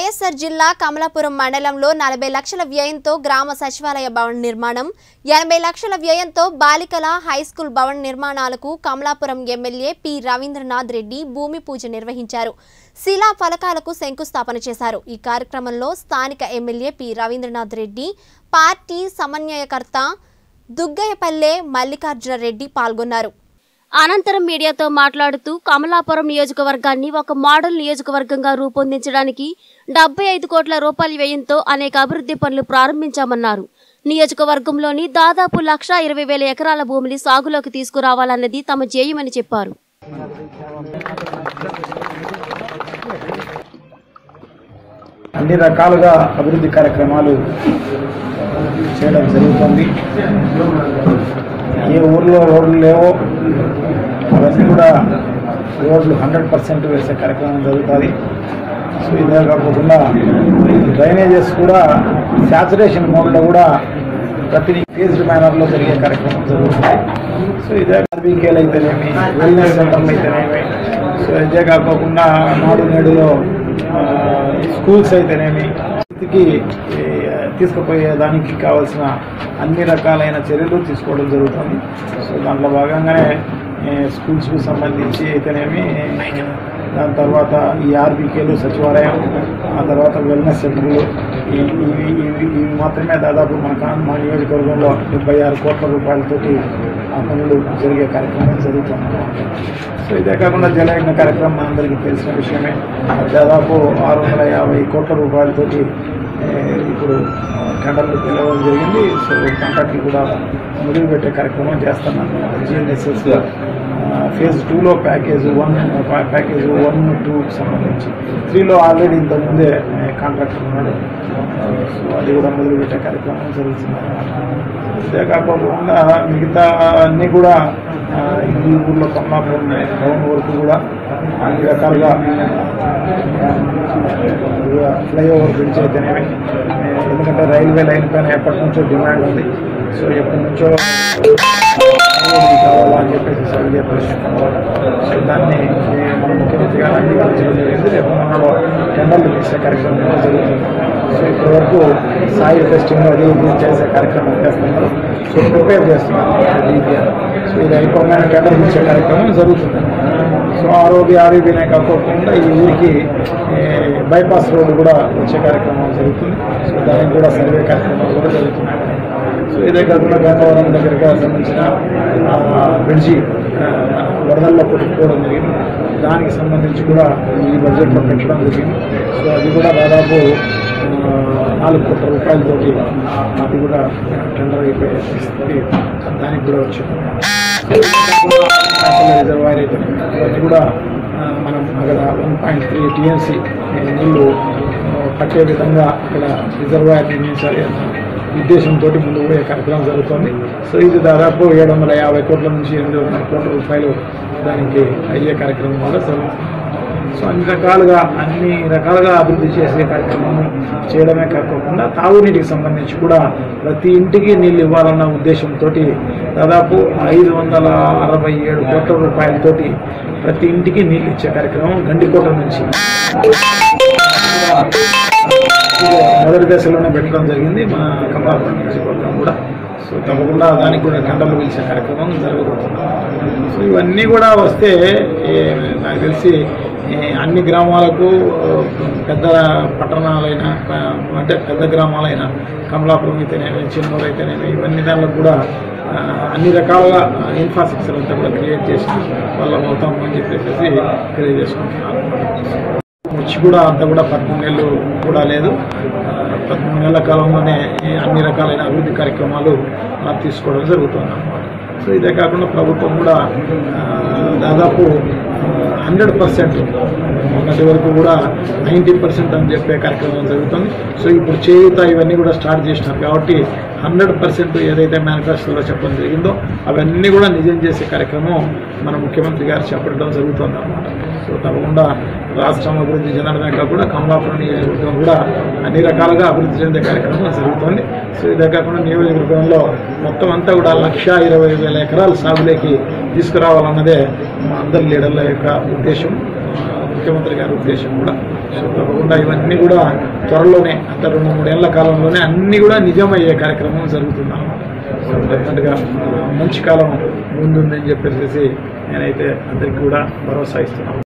వైఎస్ఆర్ జిల్లా కమలాపురం మండలంలో నలభై లక్షల వ్యయంతో గ్రామ సచివాలయ భవన నిర్మాణం ఎనభై లక్షల వ్యయంతో బాలికల హైస్కూల్ భవన నిర్మాణాలకు కమలాపురం ఎమ్మెల్యే పి రవీంద్రనాథ్ రెడ్డి భూమి పూజ నిర్వహించారు శిలా ఫలకాలకు శంకుస్థాపన చేశారు ఈ కార్యక్రమంలో స్థానిక MLA P Ravindranath Reddy party సమన్వయకర్త దుగ్గయ్యపల్లె మల్లికార్జున రెడ్డి పాల్గొన్నారు అనంతరం మీడియాతో మాట్లాడుతూ కమలాపురం నియోజకవర్గాన్ని ఒక మోడల్ నియోజకవర్గంగా రూపొందించడానికి డెబ్బై ఐదు కోట్ల రూపాయల వ్యయంతో అనేక అభివృద్ధి పనులు ప్రారంభించామన్నారు నియోజకవర్గంలోని దాదాపు లక్ష ఇరవై వేల ఎకరాల భూమిని సాగులోకి తీసుకురావాలన్నది తమ ధ్యేయమని చెప్పారు అన్ని రకాలుగా అభివృద్ధి కార్యక్రమాలు చేయడం జరుగుతుంది ఏ ఊర్లో రోడ్లు లేవో అవన్నీ కూడా రోడ్లు హండ్రెడ్ పర్సెంట్ వేసే కార్యక్రమం జరుగుతుంది సో ఇదే కాకుండా డ్రైనేజెస్ కూడా శాచురేషన్ మోడ్లో కూడా ప్రతి ఫేజ్డ్ మేనర్లో జరిగే కార్యక్రమం జరుగుతుంది సో ఇదే ఆర్బీకేలు అయితేనేమి వెల్నెస్ సెంటర్లు అయితేనేమి సో ఇదే కాకుండా నాడు నేడులో ఆ, స్కూల్స్ అయితేనేమి స్థితికి ఈ, తీసుకుపోయే దానికి కావాల్సిన అన్ని రకాలైన చర్యలు తీసుకోవడం జరుగుతుంది సో దాంట్లో భాగంగానే ఈ, స్కూల్స్కు సంబంధించి అయితేనేమి దాని తర్వాత ఈ ఆర్బీకేలు సచివాలయం ఆ తర్వాత వెల్నెస్ సెంటర్లు ఈ ఇవి ఇవి ఇవి మాత్రమే దాదాపు మన కా- మా నియోజకవర్గంలో డెబ్బై ఆరు కోట్ల రూపాయలతోటి ఆ పనులు జరిగే కార్యక్రమం జరుగుతుంది సో ఇదే కాకుండా జలయజ్ఞ కార్యక్రమం మనందరికీ తెలిసిన విషయమే దాదాపు ఆరు వందల యాభై కోట్ల రూపాయలతోటి ఏ, ఇప్పుడు ఆ, టెండర్లు పిలవడం జరిగింది సో కాంట్రాక్ట్లు కూడా మొదలు పెట్టే కార్యక్రమం చేస్తున్నాను జిఎన్ఎస్ఎస్ ఫేజ్ టూలో ప్యాకేజ్ వన్ ప్యాకేజ్ వన్ టూకి సంబంధించి త్రీలో ఆల్రెడీ ఇంతకుముందే కాంట్రాక్టర్ ఉన్నాడు సో అది కూడా మొదలు పెట్టే కార్యక్రమం జరుగుతుంది ఇదే కాకుండా మిగతా అన్నీ కూడా ఆ, ఈ ఊళ్ళో కమలాపురం టౌన్ వరకు కూడా అన్ని రకాలుగా ఫ్లైఓవర్ బ్రిడ్జ్ అయితేనేమి ఏ, ఎందుకంటే రైల్వే లైన్ పైన ఎప్పటి నుంచో డిమాండ్ ఉంది సో ఎప్పటి నుంచో ఇది కావాలా అని చెప్పేసి సర్వే ప్రశ్న సో దాన్ని ఏ, మన ముఖ్యమంత్రి గారు అంగీకరించడం జరిగింది రేపు మనలో టెండర్లు తీసే కార్యక్రమం కూడా జరుగుతుంది సో ఇప్పటి వరకు సాయి టెస్టింగ్ అది ఇది చేసే కార్యక్రమం చేస్తున్నారు సో ప్రిపేర్ చేస్తున్నారు రీతిగా సో ఇది అయిపోగానే టెండర్ తీసే కార్యక్రమం జరుగుతుంది సో ఆరోగ్య ఆరోగ్యమే కాకోకుండా ఈ ఊరికి ఏ, బైపాస్ రోడ్డు కూడా వచ్చే కార్యక్రమం జరుగుతుంది సో దానికి కూడా సర్వే కార్యక్రమాలు కూడా జరుగుతున్నాయి సో ఇదే కాకుండా గంగవరం దగ్గరగా సంబంధించిన ఆ, బ్రిడ్జి ఆ, వరదల్లో కొట్టుకోవడం జరిగింది దానికి సంబంధించి కూడా ఈ బడ్జెట్లో పెట్టడం జరిగింది సో అది కూడా దాదాపు ఆ, నాలుగు కోట్ల రూపాయలతోటి అది కూడా టెండర్ అయిపోయే స్థితి దానికి కూడా వచ్చింది రిజర్వాయర్ అయితే అది కూడా ఆ, మనం అక్కడ వన్ పాయింట్ త్రీ టీఎంసీ నీళ్లు ఆ, పట్టే విధంగా అక్కడ రిజర్వాయర్ నిర్మించాలి అన్న ఉద్దేశంతో ముందు కూడా ఈ కార్యక్రమం జరుగుతుంది సో ఇది దాదాపు ఏడు వందల యాభై కోట్ల నుంచి ఎనిమిది వందల కోట్ల రూపాయలు దానికి అయ్యే కార్యక్రమం కూడా జరుగుతుంది సో అన్ని రకాలుగా అన్ని రకాలుగా అభివృద్ధి చేసే కార్యక్రమం చేయడమే కాకుండా తాగునీటికి సంబంధించి కూడా ప్రతి ఇంటికి నీళ్ళు ఇవ్వాలన్న ఉద్దేశంతో దాదాపు ఐదు వందల అరవై ఏడు కోట్ల రూపాయలతోటి ప్రతి ఇంటికి నీళ్ళు ఇచ్చే కార్యక్రమం గండికోట నుంచి మొదటి దశలోనే పెట్టడం జరిగింది మన కమలాపురం నియోజకవర్గం కూడా సో తప్పకుండా దానికి కూడా టెండర్లు పిలిచే కార్యక్రమం జరగబోతుంది సో ఇవన్నీ కూడా వస్తే ఏ, నాకు తెలిసి ఈ అన్ని గ్రామాలకు ఆ, పెద్ద పట్టణాలైన ఆ, అంటే పెద్ద గ్రామాలైన కమలాపురం అయితేనేమి చిన్నూరు అయితేనేమి ఇవన్నీ దానిలో కూడా ఆ, అన్ని రకాలుగా ఇన్ఫ్రాస్ట్రక్చర్ అంతా కూడా క్రియేట్ చేసి వాళ్ళ అవుతాం అని చెప్పేసి తెలియజేసుకుంటున్నాను వచ్చి కూడా అంత కూడా పదమూడు నెలలు కూడా లేదు ఆ, పదమూడు నెలల కాలంలోనే ఈ అన్ని రకాలైన అభివృద్ధి కార్యక్రమాలు ఆ, తీసుకోవడం జరుగుతుంది అన్నమాట సో ఇదే కాకుండా ప్రభుత్వం కూడా ఆ, దాదాపు హండ్రెడ్ పర్సెంట్ మొన్నటి వరకు కూడా నైంటీ పర్సెంట్ అని చెప్పే కార్యక్రమం జరుగుతుంది సో ఇప్పుడు చేయుత ఇవన్నీ కూడా స్టార్ట్ చేసినారు కాబట్టి హండ్రెడ్ పర్సెంట్ ఏదైతే మేనిఫెస్టోలో చెప్పడం జరిగిందో అవన్నీ కూడా నిజం చేసే కార్యక్రమం మన ముఖ్యమంత్రి గారు చెప్పడం జరుగుతుంది అన్నమాట సో తప్పకుండా రాష్ట్రం అభివృద్ధి చెందడమే కాకుండా కమలాపురం నియోజకవర్గం కూడా అన్ని రకాలుగా అభివృద్ధి చెందే కార్యక్రమం జరుగుతుంది సో ఇదే కాకుండా నియోజకవర్గంలో మొత్తం అంతా కూడా లక్ష ఇరవై వేల ఎకరాల సాగులోకి తీసుకురావాలన్నదే మా అందరి లీడర్ల యొక్క ఉద్దేశం ఆ, ముఖ్యమంత్రి గారి ఉద్దేశం కూడా సో తప్పకుండా ఇవన్నీ కూడా త్వరలోనే అంత రెండు మూడేళ్ల కాలంలోనే అన్నీ కూడా నిజమయ్యే కార్యక్రమం జరుగుతున్నాం సో డెఫినెట్గా మంచి కాలం ముందుందని చెప్పేసి నేనైతే అందరికీ కూడా భరోసా ఇస్తున్నాను